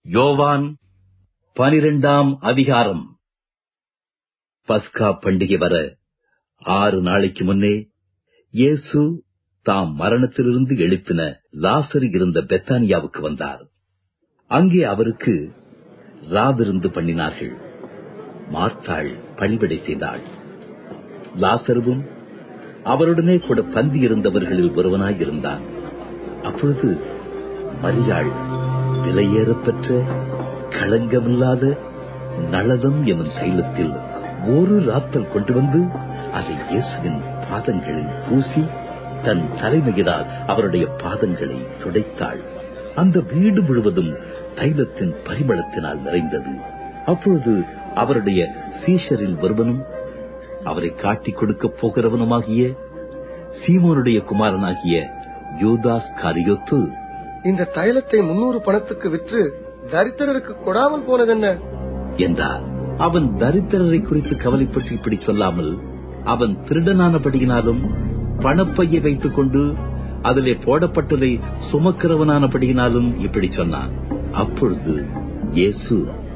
யோவான் பனிரெண்டாம் அதிகாரம் பஸ்கா பண்டிகை வர ஆறு நாளைக்கு முன்னே இயேசு தாம் மரணத்திலிருந்து எழுப்பின லாசரு இருந்த பெத்தானியாவுக்கு வந்தார் அங்கே அவருக்கு ராவிருந்து பண்ணினார்கள் மார்த்தாள் பணிவிடை செய்தாள் லாசருவும் அவருடனே கூட பந்தி இருந்தவர்களில் ஒருவனாயிருந்தான் அப்பொழுது மரியாள் விலையேறப்பெற்ற களங்கமில்லாத நளதம் எனும் தைலத்தில் ஒரு ராத்தல் கொண்டு வந்து அதை இயேசுவின் பாதங்களில் பூசி தன் தலைமையினால் அவருடைய பாதங்களை துடைத்தாள் அந்த வீடு முழுவதும் தைலத்தின் பரிமளத்தினால் நிறைந்தது அப்பொழுது அவருடைய சீஷரில் ஒருவனும் அவரை காட்டிக் கொடுக்கப் போகிறவனுமாகிய சீமோனுடைய குமாரனாகிய யூதாஸ் காரியோத்து இந்த தைலத்தை முன்னூறு பணத்துக்கு விற்று தரித்திரருக்கு கொடாமல் போனதென்ன என்றார் அவன் தரித்திரரை குறித்து கவலைப்பட்டு இப்படி சொல்லாமல் அவன் திருடனானபடியினாலும் பணப்பையை வைத்துக் கொண்டு அதிலே போடப்பட்டதை சுமக்கிறவனானபடியினாலும் இப்படி சொன்னான் அப்பொழுது இயேசு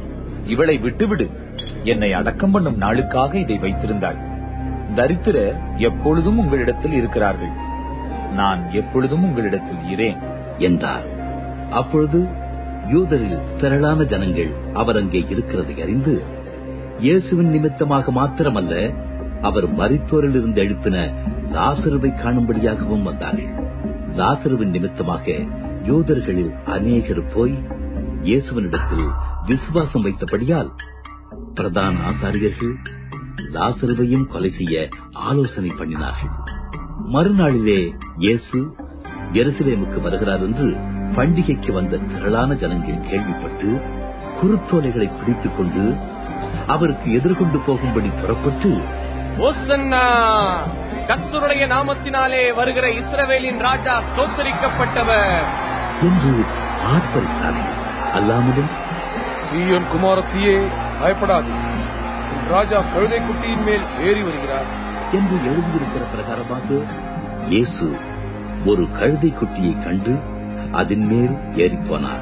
இவளை விட்டுவிடு என்னை அடக்கம் பண்ணும் நாளுக்காக இதை வைத்திருந்தாள் தரித்திர எப்பொழுதும் உங்களிடத்தில் இருக்கிறார்கள் நான் எப்பொழுதும் உங்களிடத்தில் இரேன் என்றார் அப்பொழுது யூதரில் திரளான ஜனங்கள் அவர் அங்கே இருக்கிறதை அறிந்து இயேசுவின் நிமித்தமாக மாத்திரமல்ல அவர் மரித்தோரில் இருந்து எழுப்பின லாசருவை காணும்படியாகவும் வந்தார்கள் லாசருவின் நிமித்தமாக யூதர்களில் அநேகர் போய் இயேசுவனிடத்தில் விசுவாசம் வைத்தபடியால் பிரதான ஆசாரியர்கள் லாசருவையும் கொலை செய்ய ஆலோசனை பண்ணினார்கள் மறுநாளிலே இயேசு எருசலேமுக்கு வருகிறார் என்று பண்டிகைக்கு வந்த திரளான ஜனங்கள் கேள்விப்பட்டு குருத்தோலைகளை பிடித்துக் கொண்டு அவருக்கு எதிர்கொண்டு போகும்படி புறப்பட்டு ஓசன்னா கர்த்தருடைய நாமத்தினாலே வருகிற இஸ்ரவேலின் ராஜா தோத்தரிக்கப்பட்டவர் என்று ஆர்ப்பரித்தார்கள் அல்லாமலும் சீயோன் குமாரத்தியே பயப்படாது உன் ராஜா கழுதை குட்டியின் மேல் ஏறி வருகிறார் என்று எழுதியிருக்கிற பிரகாரமாக இயேசு ஒரு கழுதை குட்டியை கண்டு அதன் மேல் ஏறிப் போனார்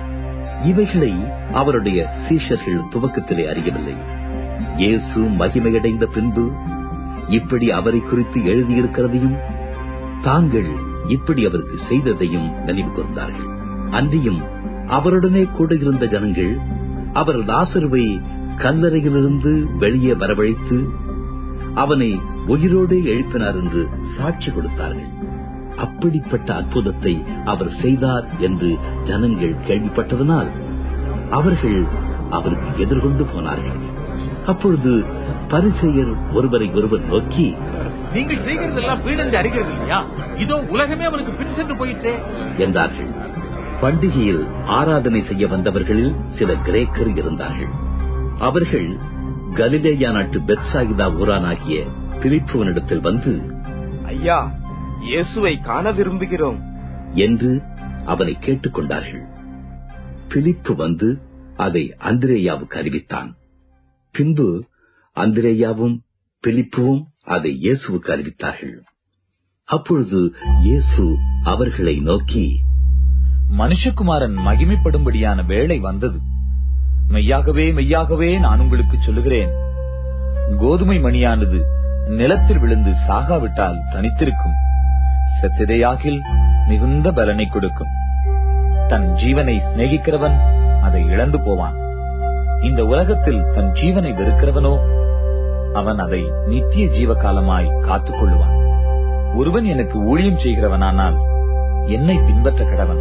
இவைகளை அவருடைய சீஷர்கள் துவக்கத்திலே அறியவில்லை இயேசு மகிமையடைந்த பின்பு இப்படி அவரை குறித்து எழுதியிருக்கிறதையும் தாங்கள் இப்படி அவருக்கு செய்ததையும் நினைவு கூர்ந்தார்கள் அன்றியும் அவருடனே கூட இருந்த ஜனங்கள் அவர் லாசருவை கல்லறையிலிருந்து வெளியே வரவழைத்து அவனை உயிரோடு எழுப்பினார் என்று சாட்சி கொடுத்தார்கள் அப்படிப்பட்ட அற்புதத்தை அவர் செய்தார் என்று ஜனங்கள் கேள்விப்பட்டதனால் அவர்கள் அவருக்கு எதிர்கொண்டு போனார்கள் அப்பொழுது பரிசெயர் ஒருவரை ஒருவர் நோக்கி நீங்கள் செய்கிறதெல்லாம் வீடென்று அறிகிறது இல்லையா இதோ உலகமே அவனுக்கு பின் சென்று போயிட்டே என்றார்கள் பண்டிகையில் ஆராதனை செய்ய வந்தவர்களில் சில கிரேக்கர் இருந்தார்கள் அவர்கள் கலிலேயா நாட்டு பெத்சாயிதா ஊரானாகிய பிலிப்புவனிடத்தில் வந்து ஐயா இயேசுவை காண விரும்புகிறோம் என்று அவனை கேட்டுக்கொண்டார்கள் பிலிப்பு வந்து அதை அந்திரேயாவுக்கு அறிவித்தான் பின்பு அந்திரேயாவும் பிலிப்புவும் அதை இயேசுவுக்கு அறிவித்தார்கள் அப்பொழுது இயேசு அவர்களை நோக்கி மனுஷகுமாரன் மகிமைப்படும்படியான வேளை வந்தது மெய்யாகவே மெய்யாகவே நான் உங்களுக்கு சொல்லுகிறேன் கோதுமை மணியானது நிலத்தில் விழுந்து சாகாவிட்டால் தனித்திருக்கும் செத்திரையாகில் மிகுந்த பலனை கொடுக்கும் தன் ஜீவனை சிநேகிக்கிறவன் அதை இழந்து போவான் இந்த உலகத்தில் தன் ஜீவனை வெறுக்கிறவனோ அவன் அதை நித்திய ஜீவகாலமாய் காத்துக் கொள்ளுவான் ஒருவன் எனக்கு ஊழியம் செய்கிறவனானால் என்னை பின்பற்ற கடவன்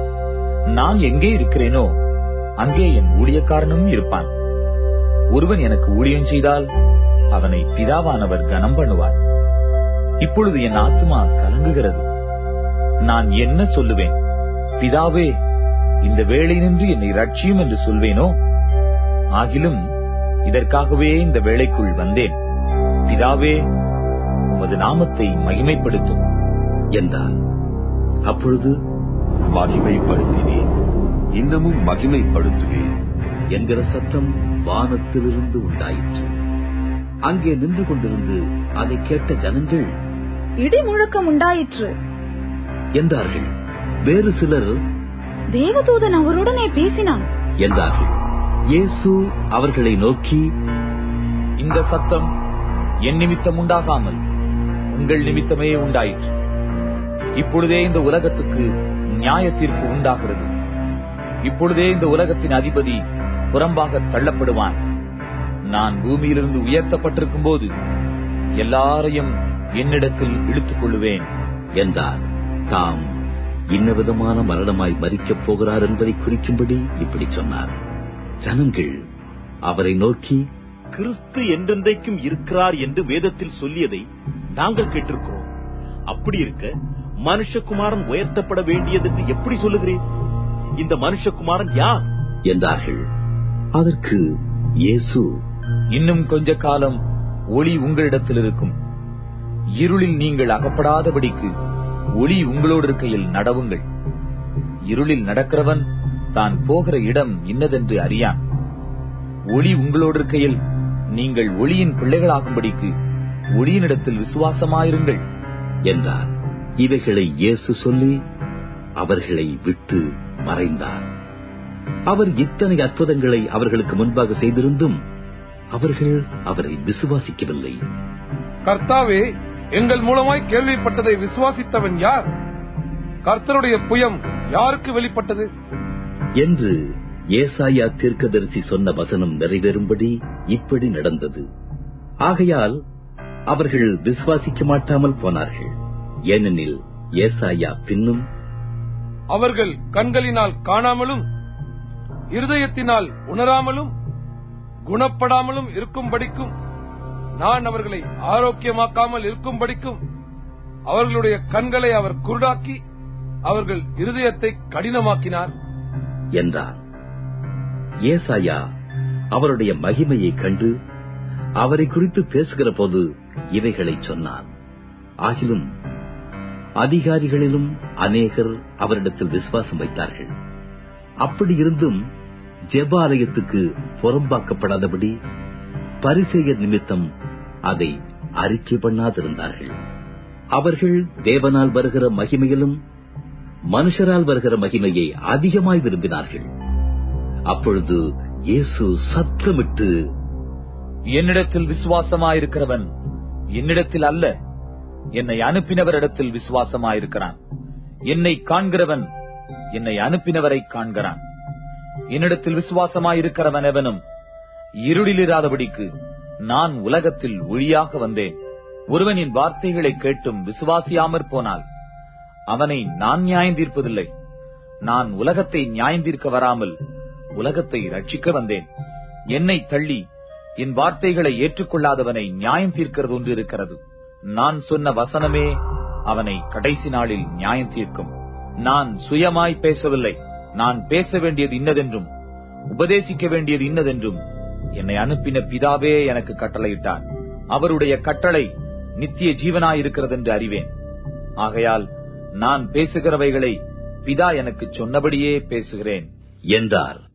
நான் எங்கே இருக்கிறேனோ அங்கே என் ஊழியக்காரனும் இருப்பான் ஒருவன் எனக்கு ஊழியம் செய்தால் அவனை பிதாவானவர் கனம் பண்ணுவார் இப்பொழுது என் ஆத்மா கலங்குகிறது நான் என்ன சொல்லுவேன் பிதாவே இந்த வேளை நின்று என்னை ரட்சியும் என்று சொல்வேனோ ஆகிலும் இதற்காகவே இந்த வேளைக்குள் வந்தேன் பிதாவே உமது நாமத்தை மகிமைப்படுத்தும் என்றார் அப்பொழுது மகிமைப்படுத்தினேன் இன்னமும் மகிமைப்படுத்துவேன் என்கிற சத்தம் வானத்திலிருந்து உண்டாயிற்று அங்கே நின்று கொண்டிருந்து அதை கேட்ட ஜனங்கள் இடி முழக்கம் உண்டாயிற்று என்றார்கள் வேறு சிலர் தேவதூதன் அவருடனே பேசினான் என்றார்கள் இயேசு அவர்களை நோக்கி இந்த சத்தம் என் நிமித்தம் உண்டாகாமல் உங்கள் நிமித்தமே உண்டாயிற்று இப்பொழுதே இந்த உலகத்துக்கு நியாய தீர்ப்பு உண்டாகிறது இப்பொழுதே இந்த உலகத்தின் அதிபதி புறம்பாக தள்ளப்படுவான் நான் பூமியிலிருந்து உயர்த்தப்பட்டிருக்கும் போது எல்லாரையும் என்னிடத்தில் இழுத்துக் கொள்ளுவேன் என்றார் தாம் இன்னவிதமான மரணமாய் மறிக்கப் போகிறார் என்பதை குறிக்கும்படி இப்படி சொன்னார் ஜனங்கள் அவரை நோக்கி கிறிஸ்து என்றென்றைக்கும் இருக்கிறார் என்று வேதத்தில் சொல்லியதை நாங்கள் கேட்டிருக்கிறோம் அப்படி இருக்க மனுஷகுமாரன் உயர்த்தப்பட வேண்டியது என்று எப்படி சொல்லுகிறேன் இந்த மனுஷகுமாரன் யார் என்றார்கள் அதற்கு இயேசு இன்னும் கொஞ்ச காலம் ஒளி உங்களிடத்தில் இருக்கும் இருளில் நீங்கள் அகப்படாதபடிக்கு ஒளி உங்களோடு இருக்கையில் நடவுங்கள் இருளில் நடக்கிறவன் தான் போகிற இடம் இன்னதென்று அறியான் ஒளி உங்களோடு இருக்கையில் நீங்கள் ஒளியின் பிள்ளைகளாகும்படிக்கு ஒளியினிடத்தில் விசுவாசமாயிருங்கள் என்றார் இவைகளை இயேசு சொல்லி அவர்களை விட்டு மறைந்தார் அவர் இத்தனை அற்புதங்களை அவர்களுக்கு முன்பாக செய்திருந்தும் அவர்கள் அவரை விசுவாசிக்கவில்லை கர்த்தாவே எங்கள் மூலமாய் கேள்விப்பட்டதை விசுவாசித்தவன் யார் கர்த்தருடைய புயம் யாருக்கு வெளிப்பட்டது என்று ஏசாயா தீர்க்கதரிசி சொன்ன வசனம் நிறைவேறும்படி இப்படி நடந்தது ஆகையால் அவர்கள் விசுவாசிக்க மாட்டாமல் போனார்கள் ஏனெனில் ஏசாயா பின்னும் அவர்கள் கண்களினால் காணாமலும் இருதயத்தினால் உணராமலும் குணப்படாமலும் இருக்கும்படிக்கும் நான் அவர்களை ஆரோக்கியமாக்காமல் இருக்கும்படிக்கும் அவர்களுடைய கண்களை அவர் குருடாக்கி அவர்கள் இருதயத்தை கடினமாக்கினார் என்றார் ஏசாயா அவருடைய மகிமையைக் கண்டு அவரை குறித்து பேசுகிற போது இவைகளை சொன்னான் ஆகிலும் அதிகாரிகளிலும் அநேகர் அவரிடத்தில் விசுவாசம் வைத்தார்கள் அப்படி இருந்தும் ஜெப ஆலயத்துக்கு புறம்பாக்கப்படாதபடி பரிசெயர் நிமித்தம் அதை அறிக்கை பண்ணாதிருந்தார்கள் அவர்கள் தேவனால் வருகிற மகிமையிலும் மனுஷரால் வருகிற மகிமையை அதிகமாய் விரும்பினார்கள் அப்பொழுது இயேசு சத்தமிட்டு என்னிடத்தில் விசுவாசமாயிருக்கிறவன் என்னிடத்தில் அல்ல என்னை அனுப்பினவரிடத்தில் விசுவாசமாயிருக்கிறான் என்னை காண்கிறவன் என்னை அனுப்பினவரை காண்கிறான் என்னிடத்தில் விசுவாசமாயிருக்கிறவன் எவனும் இருளிலிராதபடிக்கு நான் உலகத்தில் ஒளியாக வந்தேன் ஒருவன் என் வார்த்தைகளை கேட்டும் விசுவாசியாமற் போனால் அவனை நான் நியாயந்தீர்ப்பதில்லை நான் உலகத்தை நியாயந்தீர்க்க வராமல் உலகத்தை ரட்சிக்க வந்தேன் என்னை தள்ளி என் வார்த்தைகளை ஏற்றுக்கொள்ளாதவனை நியாயம் தீர்க்கிறது ஒன்று இருக்கிறது நான் சொன்ன வசனமே அவனை கடைசி நாளில் நியாயம் தீர்க்கும் நான் சுயமாய் பேசவில்லை நான் பேச வேண்டியது இன்னதென்றும் உபதேசிக்க வேண்டியது இன்னதென்றும் என்னை அனுப்பின பிதாவே எனக்கு கட்டளையிட்டார் அவருடைய கட்டளை நித்திய ஜீவனாயிருக்கிறது என்று அறிவேன் ஆகையால் நான் பேசுகிறவைகளை பிதா எனக்கு சொன்னபடியே பேசுகிறேன் என்றார்